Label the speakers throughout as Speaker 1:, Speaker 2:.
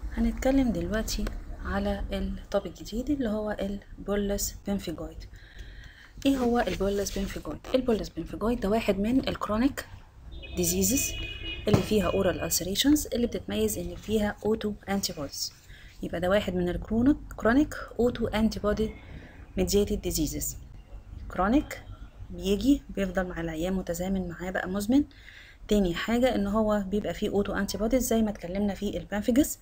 Speaker 1: هنتكلم دلوقتي على التوبيك الجديد اللي هو البولس بنفيجويد ايه هو البولس بنفيجويد البولس بنفيجويد ده واحد من الكرونيك ديزيزز اللي فيها اورال ulcerations اللي بتتميز ان فيها اوتو انتي بوديز يبقى ده واحد من الكرونيك كرونيك اوتو انتي بودي ميدياتد ديزيزز كرونيك بيجي بيفضل مع العيان متزامن معاه بقى مزمن تاني حاجة ان هو بيبقى فيه اوتو انتي بوديز زي ما اتكلمنا في البانفيجس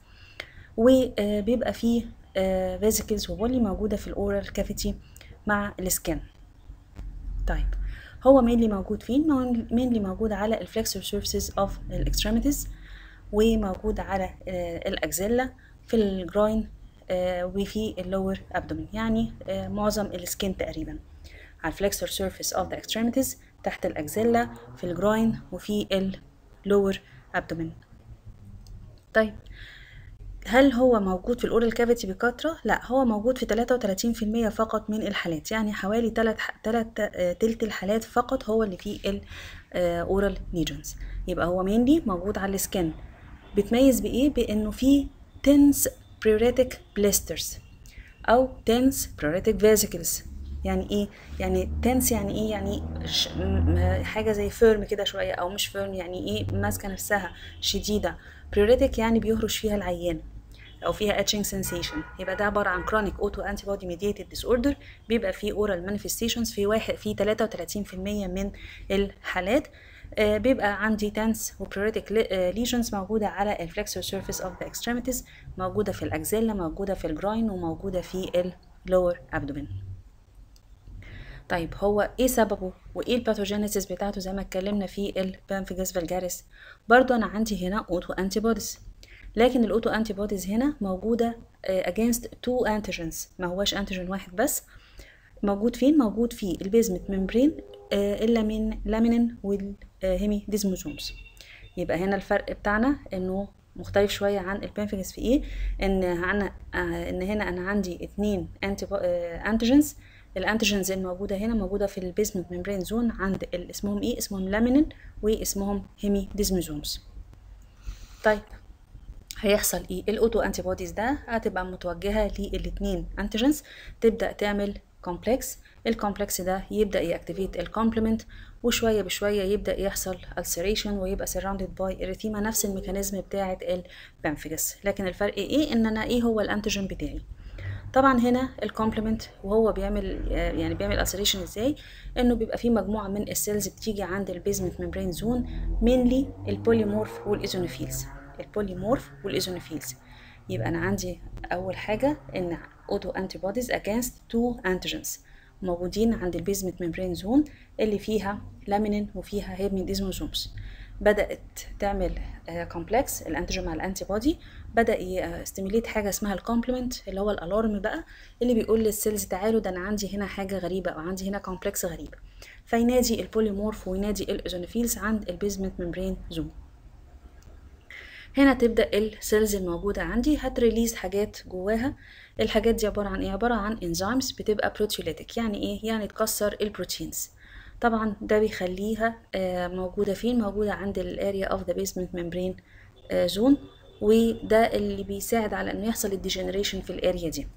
Speaker 1: وبيبقى فيه فيزيكلز وبولي موجودة في الاورال كافيتي مع السكن طيب هو مينلي موجود فين مينلي موجود على الفلكسور سيرفيسز اوف الاكستريميتيز وموجود على الاكزيلا في الجروين وفي اللور ابدومين يعني معظم السكين تقريبا على الفلكسور سيرفيس اوف ذا اكستريميتيز تحت الاكزيلا في الجروين وفي اللور ابدومين طيب هل هو موجود في الاورال كافيتي بكثره لا هو موجود في 33% فقط من الحالات يعني حوالي 3 3 تلت الحالات فقط هو اللي فيه الاورال ليجنز يبقى هو مينلي موجود على السكن بيتميز بايه بانه فيه تنس بريوريتك بليسترز او تنس بريوريتك فيزيكلز يعني ايه يعني تنس يعني ايه يعني حاجه زي فيرم كده شويه او مش فيرم يعني ايه ماسكه نفسها شديده بريوريتك يعني بيهرش فيها العيان او فيها اتشنج سensation يبقى ده عباره عن chronic auto antibody mediated disorder بيبقى فيه oral manifestations في واحد في 33% من الحالات آه بيبقى عندي تنس وبريوريتك ليجنز موجودة على الفلكسور سيرفيس اوف ذا اكستريميتيز موجودة في الاكزيلا موجودة في الجراين وموجودة في اللور ابدومين طيب هو ايه سببه وايه الباثوجينيسيس بتاعته زي ما اتكلمنا في البانفيجاس فالجاريس برضو انا عندي هنا اوتو انتي بوديز لكن الاوتو انتي بوديز هنا موجوده against تو انتيجنز ما هواش انتيجين واحد بس موجود فين موجود في البيزمنت ممبرين الا من لامينين والهيمي ديزموزومز يبقى هنا الفرق بتاعنا انه مختلف شويه عن البانفيجاس في ايه ان انا ان هنا انا عندي اتنين انتي انتيجنز الانتيجنز الموجوده هنا موجوده في البيزمنت ممبرين زون عند اسمهم ايه اسمهم لامينين واسمهم هيمي ديزموزومز طيب هيحصل ايه الاوتو انتي بوديز ده هتبقى متوجهه للاثنين انتيجنز تبدا تعمل كومبلكس الكومبلكس ده يبدا ياكتيفيت الكومبلمنت وشويه بشويه يبدا يحصل ulceration ويبقى surrounded by erythema نفس الميكانيزم بتاعه البامفيجس لكن الفرق ايه ان انا ايه هو الانتيجين بتاعي طبعا هنا الكومبلمنت وهو بيعمل يعني بيعمل ulceration ازاي انه بيبقى فيه مجموعه من السيلز بتيجي عند البيزمنت ممبرين زون مينلي البوليمورف والايزونوفيلز البوليمورف والايزونوفيلز يبقى انا عندي اول حاجه ان اوتو انتي بوديز اجينست تو انتيجنز موجودين عند البيزمنت ممبرين زون اللي فيها لامينين وفيها هيرمين ديزموزومز بدات تعمل كومبلكس الانتيجين مع الانتي بودي بدا يستيميليت حاجه اسمها الكومبلمنت اللي هو الالارم بقى اللي بيقول للسيلز تعالوا ده انا عندي هنا حاجه غريبه او عندي هنا كومبلكس غريب فينادي البوليمورف وينادي الايزونوفيلز عند البيزمنت ممبرين زون هنا تبدا السيلز الموجوده عندي هتريليز حاجات جواها الحاجات دي عباره عن ايه عباره عن انزيمز بتبقى بروتيوليتيك يعني ايه يعني تكسر البروتينز طبعا ده بيخليها موجوده فين موجوده عند الاريا اوف ذا بيزمنت ممبرين زون وده اللي بيساعد على انه يحصل الديجنريشن في الاريا دي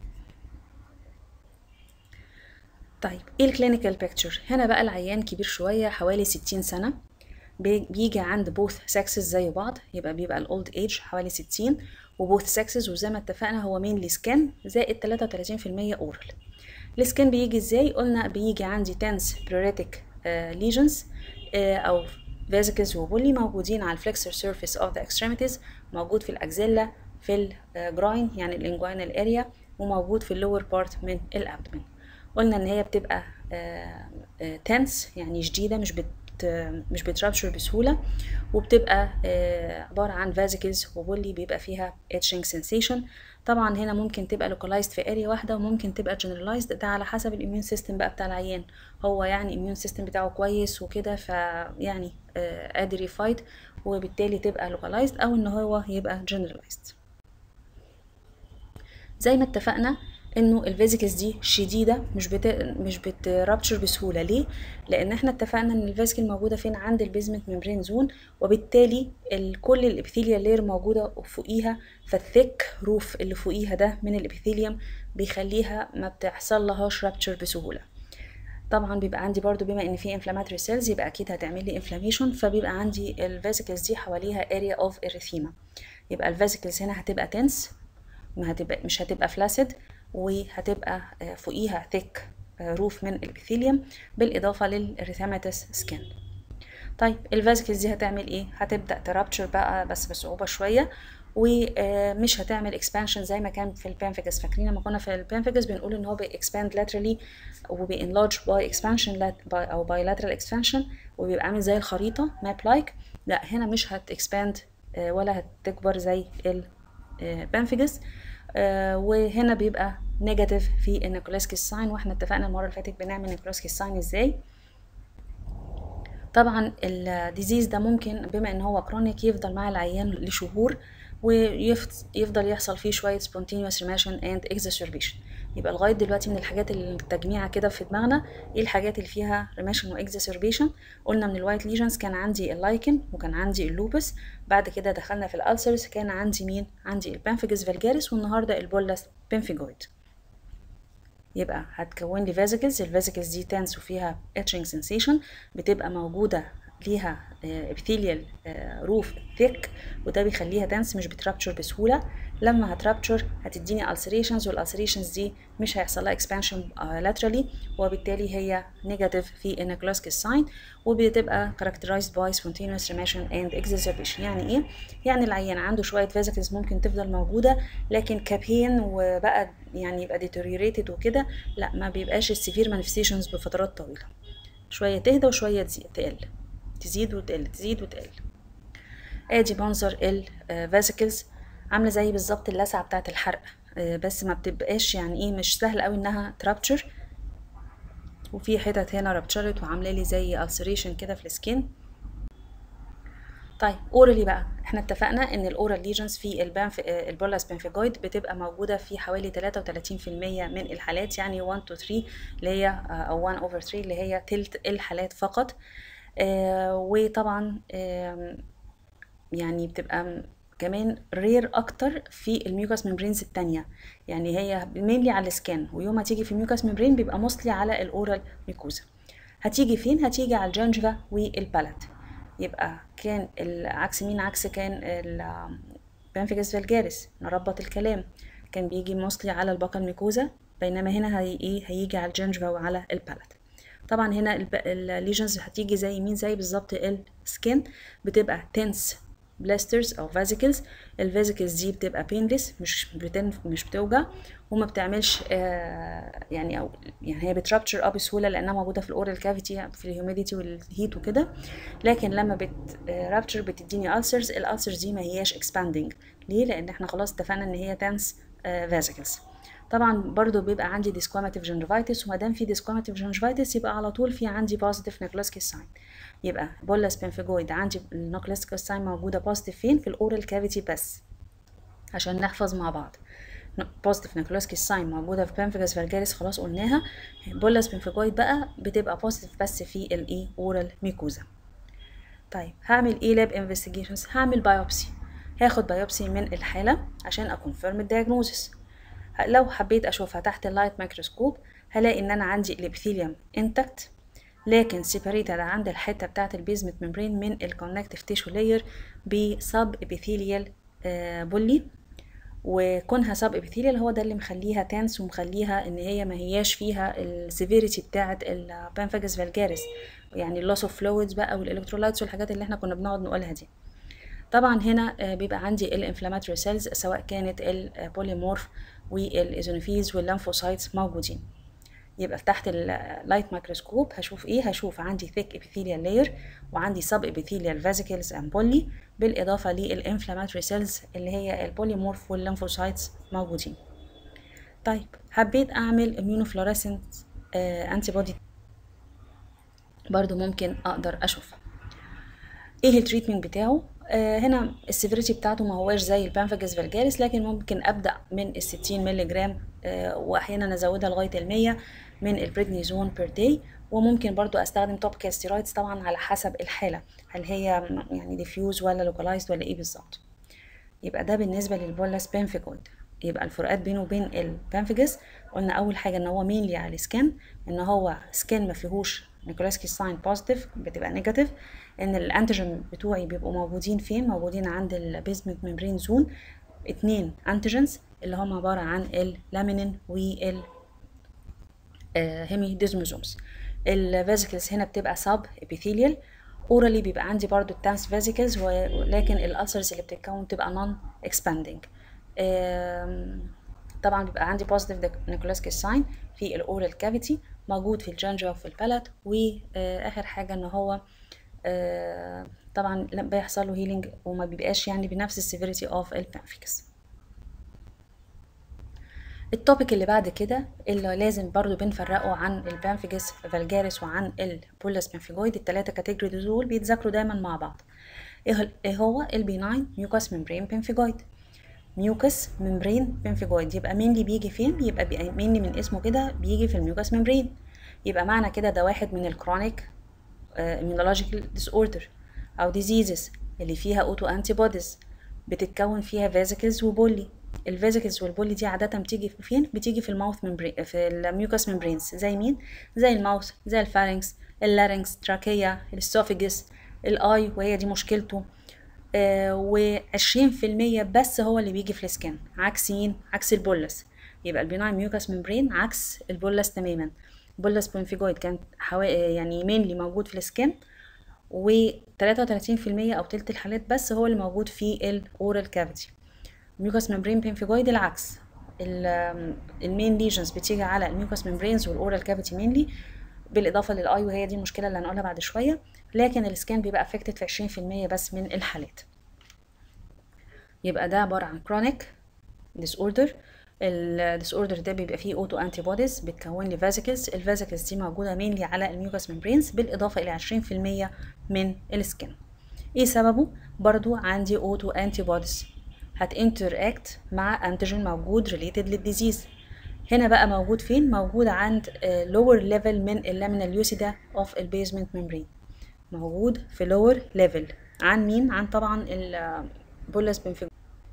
Speaker 1: طيب ايه الكلينيكال بيكتشر هنا بقى العيان كبير شويه حوالي 60 سنه بيجي عند بوث سكسز زي بعض يبقى بيبقى الاولد ايج حوالي 60 وبوث سكسز وزي ما اتفقنا هو مينلي سكان زائد 33% اورال السكان بيجي ازاي قلنا بيجي عندي تنس بريوريتك ليجنز او فيزيكلز وبولي موجودين على الفلكسور سيرفيس اوف ذا اكستريميتيز موجود في الاكزيلا في الجراين يعني الانجوينال اريا وموجود في اللور بارت من الابدمن قلنا ان هي بتبقى تنس يعني شديده مش بت مش بترابشر بسهولة وبتبقى عبارة عن فازيكلز وبولي بيبقى فيها اتشنج سensation طبعا هنا ممكن تبقى localized في اريا واحدة وممكن تبقى generalized ده على حسب الاميون سيستم بقى بتاع العيان هو يعني الاميون سيستم بتاعه كويس وكده فيعني قادر يفايت وبالتالي تبقى localized او ان هو يبقى generalized زي ما اتفقنا انه الفيزيكلز دي شديده مش بت... مش بترابتشر بسهوله ليه لان احنا اتفقنا ان الفيزيكل موجوده فين عند البيزمنت ممبرين زون وبالتالي ال... كل الابيثيليال لير موجوده فوقيها فالثيك روف اللي فوقيها ده من الابيثيليوم بيخليها ما بتحصل لهاش رابتشر بسهوله طبعا بيبقى عندي برضو بما ان في انفلاماتوري سيلز يبقى اكيد هتعمل لي انفلاميشن فبيبقى عندي الفيزيكلز دي حواليها اريا اوف اريثيما يبقى الفيزيكلز هنا هتبقى تنس ما هتبقى مش هتبقى فلاسيد وهتبقى فوقيها ثيك روف من الابيثيليوم بالاضافه للريثاماتس سكين طيب الفيزيكلز دي هتعمل ايه هتبدا ترابتشر بقى بس بصعوبه شويه ومش هتعمل اكسبانشن زي ما كان في البانفيجس فاكرين لما كنا في البانفيجس بنقول ان هو بيكسباند laterally وبينلارج باي اكسبانشن او بايلاترال اكسبانشن وبيبقى عامل زي الخريطه ماب لايك لا هنا مش هتكسباند ولا هتكبر زي البانفيجس وهنا بيبقى نيجاتيف في النيكولاسكي ساين واحنا اتفقنا المره اللي فاتت بنعمل نيكولاسكي ساين ازاي طبعا الديزيز ده ممكن بما ان هو كرونيك يفضل مع العيان لشهور ويفضل يحصل فيه شوية spontaneous remission and exacerbation يبقى لغاية دلوقتي من الحاجات التجميعة كده في دماغنا ايه الحاجات اللي فيها remission و exacerbation قلنا من الوايت ليجنز كان عندي اللايكن وكان عندي اللوبس بعد كده دخلنا في الالسرز كان عندي مين عندي البانفيجس فالجاريس والنهاردة البولاس بنفيجويد يبقى هتكون لي فيزيكلز الفيزيكلز دي تنس وفيها etching sensation بتبقى موجودة ليها ابيثيليال روف ثيك وده بيخليها تنس مش بترابتشر بسهوله لما هترابتشر هتديني ulcerations والالسريشنز دي مش هيحصل لها اكسبانشن laterally وبالتالي هي نيجاتيف في النيكلاسكيس ساين وبتبقى characterized by spontaneous remission and exacerbation يعني ايه يعني العيان عنده شويه فيزيكلز ممكن تفضل موجوده لكن كابين وبقى يعني يبقى deteriorated وكده لا ما بيبقاش السيفير مانيفستيشنز بفترات طويله شويه تهدى وشويه تقل تزيد وتقل تزيد وتقل ادي منظر الفاسيكلز عامله زي بالظبط اللسعه بتاعه الحرق بس ما بتبقاش يعني ايه مش سهل قوي انها ترابتشر وفي حتت هنا رابتشرت وعامله لي زي ulceration كده في السكين طيب اورالي بقى احنا اتفقنا ان الاورال ليجنز في البانف البولاس بنفيجويد بتبقى موجوده في حوالي 33% من الحالات يعني 1 to 3 اللي هي او 1 over 3 اللي هي تلت الحالات فقط آه وطبعا آه يعني بتبقى كمان رير اكتر في الميوكاس ممبرينز التانية يعني هي مينلي على السكان ويوم ما تيجي في الميوكاس ممبرين بيبقى موستلي على الاورال ميكوزا هتيجي فين هتيجي على الجنجفا والبالات يبقى كان عكس مين عكس كان البانفيجاس فالجاريس نربط الكلام كان بيجي موستلي على البقى الميكوزا بينما هنا هي ايه هيجي على الجنجفا وعلى البالات طبعا هنا الليجنز هتيجي زي مين زي بالظبط السكين بتبقى تنس بلاسترز او فازيكلز الفازيكلز دي بتبقى بينلس مش بتن مش بتوجع وما بتعملش آه يعني او يعني هي بترابتشر اه بسهوله لانها موجوده في الاورال كافيتي في الهيوميديتي والهيت وكده لكن لما بترابتشر بتديني السرز الالسرز دي ما هياش اكسباندنج ليه لان احنا خلاص اتفقنا ان هي تنس فازيكلز طبعا برضو بيبقى عندي ديسكواماتيف جنجفايتس وما دام في ديسكواماتيف جنجفايتس يبقى على طول في عندي بوزيتيف نيكلاسكي ساين يبقى بولاس بنفيجويد عندي النيكلاسكي ساين موجوده بوزيتيف فين في الاورال كافيتي بس عشان نحفظ مع بعض بوزيتيف نيكلاسكي ساين موجوده في بانفيجاس فالجاريس خلاص قلناها بولاس بنفيجويد بقى بتبقى بوزيتيف بس في الايه اورال ميكوزا طيب هعمل ايه لاب انفستيجيشنز هعمل بايوبسي هاخد بايوبسي من الحاله عشان اكونفيرم الدياجنوزس لو حبيت اشوفها تحت اللايت ميكروسكوب هلاقي ان انا عندي الابيثيليوم انتكت لكن سيباريتد عند الحته بتاعه البيزمنت ممبرين من الكونكتيف تيشو لاير بسب ابيثيليال بولي وكونها سب ابيثيليال هو ده اللي مخليها تنس ومخليها ان هي ما هياش فيها السيفيريتي بتاعه البانفاجس فالجاريس يعني اللوس اوف فلويدز بقى والالكترولايتس والحاجات اللي احنا كنا بنقعد نقولها دي طبعا هنا بيبقى عندي الانفلاماتوري سيلز سواء كانت البوليمورف والايزونوفيلز والليمفوسايتس موجودين يبقى تحت اللايت مايكروسكوب هشوف ايه هشوف عندي ثيك ابيثيليال لاير وعندي سب ابيثيليال فازيكلز اند بولي بالاضافه للانفلاماتوري سيلز اللي هي البوليمورف والليمفوسايتس موجودين طيب حبيت اعمل اميونوفلوريسنت انتي بودي برضو ممكن اقدر اشوفها ايه التريتمنت بتاعه آه هنا السيفيريتي بتاعته ما هواش زي البانفاجس فالجاريس لكن ممكن ابدا من ال 60 مللي جرام آه واحيانا ازودها لغايه ال 100 من البريدنيزون بير داي وممكن برضو استخدم توبيكال ستيرويدز طبعا على حسب الحاله هل هي يعني ديفيوز ولا لوكالايزد ولا ايه بالظبط يبقى ده بالنسبه للبولاس بنفيجويد يبقى الفروقات بينه وبين البانفيجس قلنا اول حاجه ان هو مينلي على السكان ان هو سكان ما فيهوش نيكولاسكي ساين بوزيتيف بتبقى نيجاتيف ان الانتيجين بتوعي بيبقوا موجودين فين موجودين عند البيزمنت ممبرين زون اتنين انتيجنز اللي هم عباره عن اللامينين وال هيمي ديزموزومز الفيزيكلز هنا بتبقى سب ابيثيليال اورالي بيبقى عندي برضو التانس فيزيكلز ولكن الالسرز اللي بتتكون بتبقى نون اكسباندنج طبعا بيبقى عندي بوزيتيف نيكولاس ساين في الاورال كافيتي موجود في الجنجا وفي البلد واخر حاجه ان هو طبعا لما بيحصل له هيلينج وما بيبقاش يعني بنفس السيفيريتي اوف البانفيكس التوبيك اللي بعد كده اللي لازم برضو بنفرقه عن البانفيجس فالجاريس وعن البولس بانفيجويد التلاتة كاتيجوري دول بيتذاكروا دايما مع بعض ايه هو البيناين ميوكاس ممبرين بانفيجويد ميوكس ممبرين بانفيجويد يبقى مين اللي بيجي فين يبقى مين من اسمه كده بيجي في الميوكاس ممبرين يبقى معنى كده ده واحد من الكرونيك immunological disorder او diseases اللي فيها اوتو انتي بوديز بتتكون فيها فيزيكلز وبولي الفيزيكلز والبولي دي عاده بتيجي فين بتيجي في الماوث ممبرين في الميوكاس ممبرينز زي مين زي الماوث زي الفارنكس اللارنكس تراكيا الاسوفيجس الاي وهي دي مشكلته آه وعشرين في المية بس هو اللي بيجي في السكن عكس مين عكس البولس يبقى البيناين ميوكاس ممبرين عكس البولس تماما بولس بونفيجويد كان حوا... يعني مينلي موجود في السكن و 33% او تلت الحالات بس هو اللي موجود في الاورال كافيتي الميوكاس ممبرين بينفيجويد العكس المين ليجنز بتيجي على الميوكاس ممبرينز والاورال كافيتي مينلي بالاضافه للاي وهي دي المشكله اللي هنقولها بعد شويه لكن السكان بيبقى افكتد في 20% بس من الحالات يبقى ده عباره عن كرونيك ديس اوردر الديس اوردر ده بيبقى فيه اوتو انتي بوديز بتكون لي فازيكلز الفازيكلز دي موجوده مينلي على الميوكاس ممبرينز بالاضافه الى 20% من السكن ايه سببه برضو عندي اوتو انتي بوديز هتinteract مع انتيجين موجود related للديزيز هنا بقى موجود فين موجود عند lower level من اللامينا ليوسيدا of البيزمنت ممبرين موجود في lower level عن مين عن طبعا البولس بنفيجو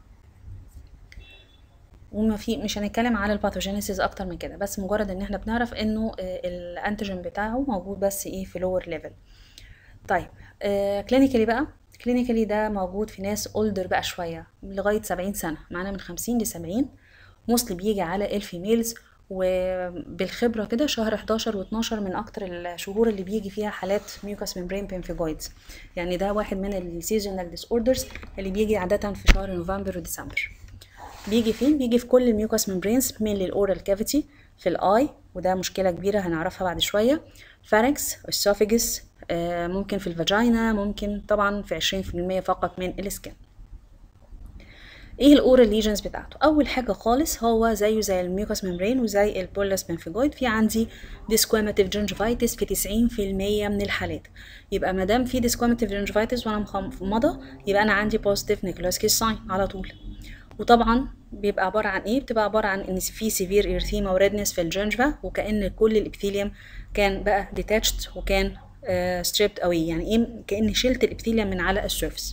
Speaker 1: وما في مش هنتكلم على الباثوجينيسيس اكتر من كده بس مجرد ان احنا بنعرف انه الانتيجين بتاعه موجود بس ايه في lower level طيب كلينيكالي بقى كلينيكالي ده موجود في ناس اولدر بقى شويه لغايه 70 سنه معانا من 50 ل 70 موستلي بيجي على الفيميلز وبالخبره كده شهر 11 و12 من اكتر الشهور اللي بيجي فيها حالات ميوكاس ممبرين بينفيجويدز يعني ده واحد من السيزونال ديس اوردرز اللي بيجي عاده في شهر نوفمبر وديسمبر بيجي فين بيجي في كل الميوكاس ممبرينز من الاورال كافيتي في الاي وده مشكله كبيره هنعرفها بعد شويه فارنكس اسوفيجس ممكن في الفاجينا ممكن طبعا في عشرين في المية فقط من السكن ايه الاورال ليجنز بتاعته اول حاجه خالص هو زيه زي الميوكاس ممبرين وزي البولس بنفيجويد في عندي ديسكواماتيف جنجفايتس في 90% من الحالات يبقى ما دام في ديسكواماتيف جنجفايتس وانا مخمضه يبقى انا عندي بوزيتيف نيكولاس ساين على طول وطبعا بيبقى عبارة عن ايه بتبقى عبارة عن ان في سيفير ايرثيما وردنس في الجنجفا وكأن كل الابثيليوم كان بقى ديتاتشد وكان ستريبت قوي يعني ايه كأني شلت الابثيليوم من على السيرفس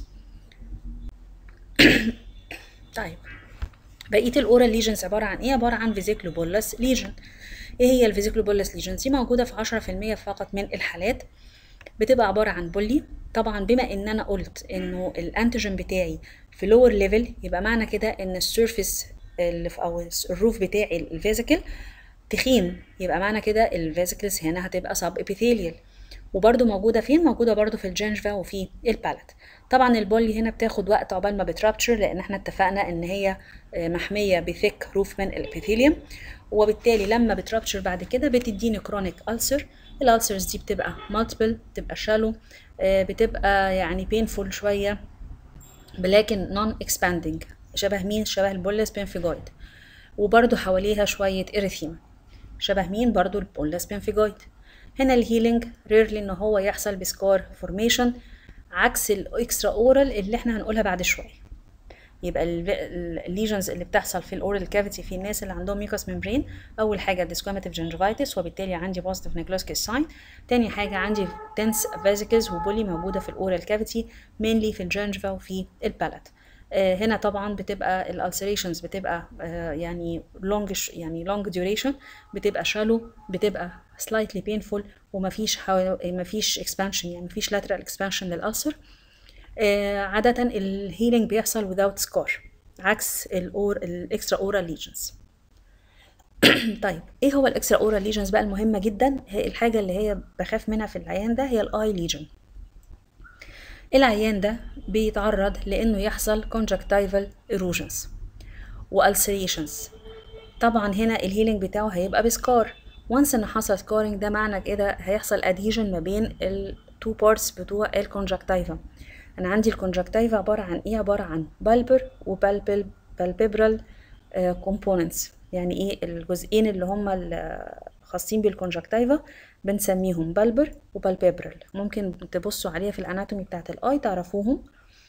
Speaker 1: طيب بقيه الاورال ليجنز عباره عن ايه عباره عن فيزيكلوبولس ليجن ايه هي الفيزيكلوبولس ليجن دي موجوده في 10% فقط من الحالات بتبقى عباره عن بولي طبعا بما ان انا قلت انه الانتيجين بتاعي في لور ليفل يبقى معنى كده ان السيرفيس اللي في او الروف بتاعي الفيزيكل تخين يبقى معنى كده الفيزيكلز هنا هتبقى سب ابيثيليال وبرده موجوده فين موجوده برده في الجنجفا وفي البالت طبعا البولي هنا بتاخد وقت عقبال ما بترابتشر لان احنا اتفقنا ان هي محميه بثيك روف من الابيثيليوم وبالتالي لما بترابتشر بعد كده بتديني كرونيك ألسر الألسرز دي بتبقى مالتيبل بتبقى شالو بتبقى يعني بينفول شويه لكن نون اكسباندنج شبه مين شبه البولس بنفيجويد وبرده حواليها شويه اريثيما شبه مين برضو البولس بنفيجويد هنا الهيلينج ريرلي ان هو يحصل بسكار فورميشن عكس الاكسترا اورال اللي احنا هنقولها بعد شويه يبقى الليجنز اللي بتحصل في الاورال كافيتي في الناس اللي عندهم ميوكس ممبرين اول حاجه ديسكوماتيف جنجفايتس وبالتالي عندي بوزيتيف نيكلوسكيس ساين تاني حاجه عندي تنس فيزيكلز وبولي موجوده في الاورال كافيتي مينلي في الجنجفا وفي البالات آه هنا طبعا بتبقى الالسريشنز بتبقى آه يعني لونج يعني لونج ديوريشن بتبقى شالو بتبقى slightly painful ومفيش حو... مفيش expansion يعني مفيش lateral expansion للألسر آه عادة الهيلينج بيحصل without scar عكس الأور الإكسترا أورال ليجنز طيب ايه هو الاكسترا اورال ليجنز بقى المهمة جدا هي الحاجة اللي هي بخاف منها في العيان ده هي الاي ليجن العيان ده بيتعرض لانه يحصل conjunctival erosions والسريشنز طبعا هنا الهيلينج بتاعه هيبقى بسكار وانس ان حصل سكارينج ده معنى كده هيحصل ادهيجن ما بين التو بارتس بتوع الكونجكتيفا انا عندي الكونجكتيفا عباره عن ايه عباره عن بالبر وبالبل بالبيبرال كومبوننتس يعني ايه الجزئين اللي هم خاصين بالكونجكتيفا بنسميهم بالبر وبالبيبرال ممكن تبصوا عليها في الاناتومي بتاعت الاي تعرفوهم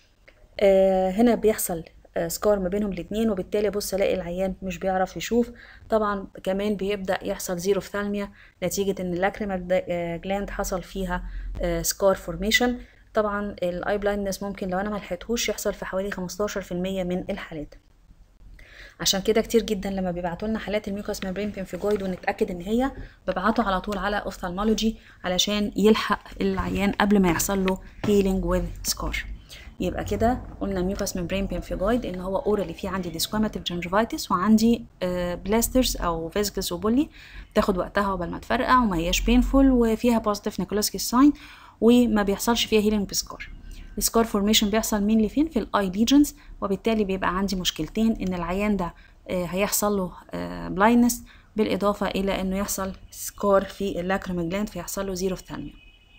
Speaker 1: آه هنا بيحصل سكار ما بينهم الاتنين وبالتالي بص الاقي العيان مش بيعرف يشوف طبعا كمان بيبدا يحصل زيرو ثالميا نتيجه ان اللاكريمال جلاند حصل فيها سكار فورميشن طبعا الاي بلايندنس ممكن لو انا ما لحقتهوش يحصل في حوالي 15% من الحالات عشان كده كتير جدا لما بيبعتوا لنا حالات الميوكاس ممبرين بينفيجويد ونتاكد ان هي ببعته على طول على اوفثالمولوجي علشان يلحق العيان قبل ما يحصل له هيلينج وذ سكار يبقى كده قلنا ميوكاس ممبرين بينفيجويد ان هو اورالي في عندي ديسكوماتيف جنجفايتس وعندي بلاسترز او فيزيكلز وبولي بتاخد وقتها قبل ما تفرقع وما هياش بينفول وفيها بوزيتيف نيكولاسكي ساين وما بيحصلش فيها هيلينج بسكار السكار فورميشن بيحصل مين اللي فين في الاي ليجنز وبالتالي بيبقى عندي مشكلتين ان العيان ده هيحصل له بلايندنس بالاضافه الى انه يحصل سكار في اللاكريمال جلاند فيحصل له زيرو ثانيه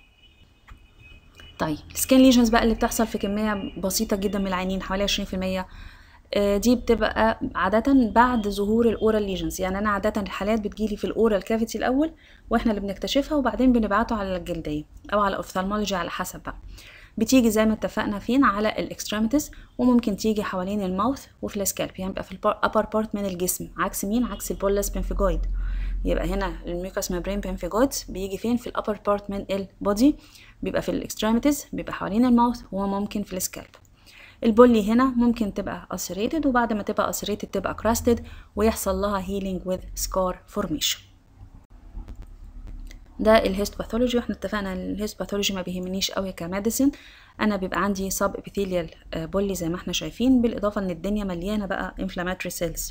Speaker 1: طيب السكين ليجنز بقى اللي بتحصل في كميه بسيطه جدا من العينين حوالي 20% دي بتبقى عادة بعد ظهور الأورال ليجنز يعني أنا عادة الحالات بتجيلي في الأورال كافيتي الأول وإحنا اللي بنكتشفها وبعدين بنبعته على الجلدية أو على الأوفثالمولوجي على حسب بقى بتيجي زي ما اتفقنا فين على الاكستريميتيز وممكن تيجي حوالين الماوث وفي السكالب يعني بيبقى في الابر بارت من الجسم عكس مين عكس البولس بنفيجويد يبقى هنا الميوكاس ممبرين بنفيجويد بيجي فين في الابر بارت من البودي بيبقى في الاكستريميتيز بيبقى حوالين الماوث وممكن في السكالب البولي هنا ممكن تبقى ulcerated وبعد ما تبقى ulcerated تبقى crusted ويحصل لها healing with scar formation ده الهيستوباثولوجي واحنا اتفقنا ان الهيستوباثولوجي ما بيهمنيش قوي كميديسن انا بيبقى عندي سب ابيثيليال بولي زي ما احنا شايفين بالاضافه ان الدنيا مليانه بقى inflammatory cells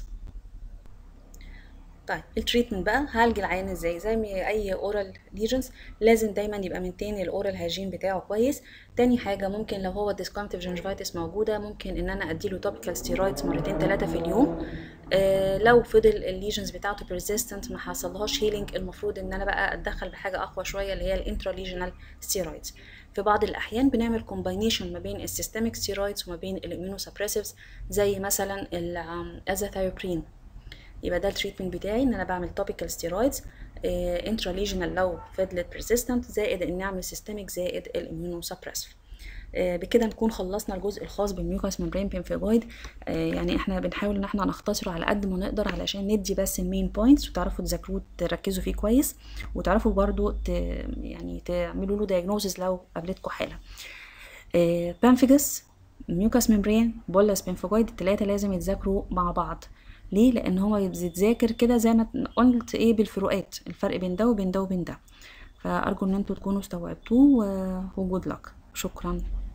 Speaker 1: طيب التريتمنت بقى هعالج العيان ازاي زي ما اي اورال ليجنز لازم دايما يبقى منتين الاورال هاجين بتاعه كويس تاني حاجه ممكن لو هو ديسكونتيف جنجفايتس موجوده ممكن ان انا اديله توبيكال ستيرويدز مرتين ثلاثه في اليوم آه لو فضل الليجنز بتاعته بيرزيستنت ما حصلهاش هيلينج المفروض ان انا بقى اتدخل بحاجه اقوى شويه اللي هي الانترا ليجنال ستيرويدز في بعض الاحيان بنعمل كومباينيشن ما بين السيستميك ستيرويدز وما بين الاميونوسبريسيفز زي مثلا الازاثايوبرين يبقى ده التريتمنت بتاعي ان انا بعمل توبيكال ستيرويدز انترا ليجنال لو فضلت بيرسيستنت زائد ان اعمل سيستميك زائد الاميونو سبريسيف بكده نكون خلصنا الجزء الخاص بالميوكاس ممبرين بينفيجويد يعني احنا بنحاول ان احنا نختصره على قد ما نقدر علشان ندي بس المين بوينتس وتعرفوا تذاكروه تركزوا فيه كويس وتعرفوا برضو ت... يعني تعملوا له دايجنوزز لو قابلتكم حاله بانفيجس ميوكاس ممبرين بولس بينفيجويد التلاتة لازم يتذاكروا مع بعض ليه لان هو بيتذاكر كده زي ما قلت ايه بالفروقات الفرق بين ده وبين ده وبين ده فارجو ان انتوا تكونوا استوعبتوه وجود لك شكرا